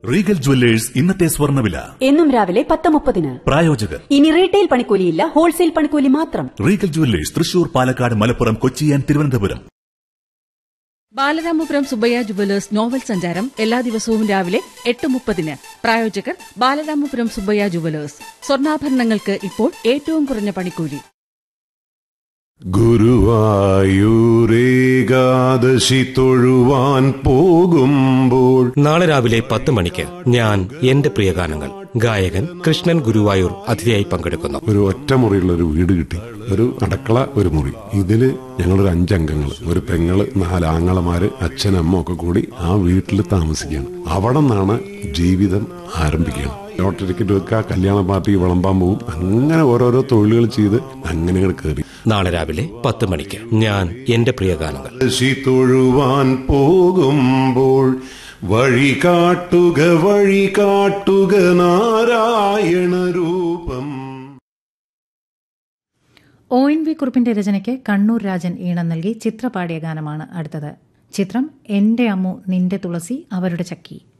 Regal jewellers ഇന്നത്തെ സ്വർണ്ണവില എന്നും രാവിലെ പത്ത് മുപ്പതിന് പ്രായോജകർ ഇനി റീറ്റെയിൽ പണിക്കൂലിയില്ല ഹോൾസെയിൽ പണിക്കൂലി മാത്രം Regal jewellers Thrissur Palakkad Malappuram Kochi and Thiruvananthapuram Balaramapuram Subbaiah jewellers novel സഞ്ചാരം എല്ലാ ദിവസവും രാവിലെ എട്ട് മുപ്പതിന് പ്രായോജകർ ബാലരാമപുരം സുബയ്യ ജുവലേഴ്സ് സ്വർണ്ണാഭരണങ്ങൾക്ക് ഇപ്പോൾ ഏറ്റവും കുറഞ്ഞ പണിക്കൂലി ഗുരുവായൂരേകാദശി തൊഴുവാൻ പോകുമ്പോൾ നാളെ രാവിലെ പത്ത് മണിക്ക് ഞാൻ എന്റെ പ്രിയഗാനങ്ങൾ ഗായകൻ കൃഷ്ണൻ ഗുരുവായൂർ അതിഥിയായി പങ്കെടുക്കുന്നു ഒരു ഒറ്റമുറിയുള്ള ഒരു വീട് കിട്ടി ഒരു അടുക്കള ഒരു മുറി ഇതില് ഞങ്ങളൊരു അഞ്ചംഗങ്ങൾ ഒരു പെങ്ങള് നാല് ആങ്ങളമാര് അച്ഛൻ അമ്മ ഒക്കെ കൂടി ആ വീട്ടിൽ താമസിക്കുകയാണ് അവിടെ നിന്നാണ് ജീവിതം ആരംഭിക്കുകയാണ് ലോട്ടറി ടിക്കറ്റ് വെക്കുക കല്യാണ പാർട്ടി വിളമ്പാൻ പോകും അങ്ങനെ ഓരോരോ തൊഴിലുകൾ ചെയ്ത് അങ്ങനെ അങ്ങോട്ട് കയറി നാളെ രാവിലെ പത്ത് മണിക്ക് ഞാൻ എന്റെ പ്രിയഗാനങ്ങൾ ശി തൊഴുവാൻ പോകുമ്പോൾ വഴി കാട്ടുക വഴി കാട്ടുക നാരായണ രൂപം ഒ എൻ വി കുറിപ്പിന്റെ രചനയ്ക്ക് കണ്ണൂർ രാജൻ ഈണം നൽകി ചിത്ര പാടിയ ഗാനമാണ് അടുത്തത് ചിത്രം എന്റെ അമ്മു നിന്റെ തുളസി അവരുടെ ചക്കി